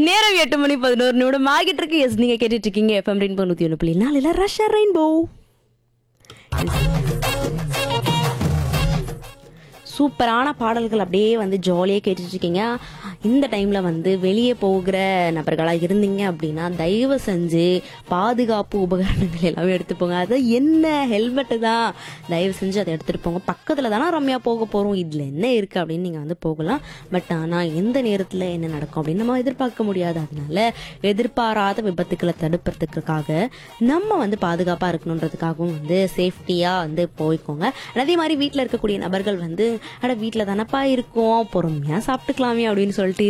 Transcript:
நேரம் எட்டு மணி பதினோரு நிமிடம் ஆகிட்டு இருக்கு எஸ் நீங்க கேட்டுட்டு இருக்கீங்க எஃப்எம் ரெயின்போ நூத்தி ஒன்று புள்ளி நாலுல ரஷ்யா ரெயின்போ சூப்பரான பாடல்கள் அப்படியே வந்து ஜாலியாக கேட்டுட்டு இருக்கீங்க இந்த டைமில் வந்து வெளியே போகிற நபர்களாக இருந்தீங்க அப்படின்னா தயவு செஞ்சு பாதுகாப்பு உபகரணங்கள் எல்லாமே எடுத்துப்போங்க அது என்ன ஹெல்மெட்டு தான் தயவு செஞ்சு அதை எடுத்துகிட்டு போங்க பக்கத்தில் தானே ரம்யா போக போகிறோம் இதில் என்ன இருக்குது அப்படின்னு நீங்கள் வந்து போகலாம் பட் ஆனால் எந்த நேரத்தில் என்ன நடக்கும் அப்படின்னு நம்ம எதிர்பார்க்க முடியாது அதனால எதிர்பாராத விபத்துக்களை தடுப்பதற்காக நம்ம வந்து பாதுகாப்பாக இருக்கணுன்றதுக்காகவும் வந்து சேஃப்டியாக வந்து போய்க்கோங்க அதே மாதிரி வீட்டில் இருக்கக்கூடிய நபர்கள் வந்து அட வீட்டில் தானப்பா இருக்கோம் பொறுமையாக சாப்பிட்டுக்கலாமே அப்படின்னு சொல்லிட்டு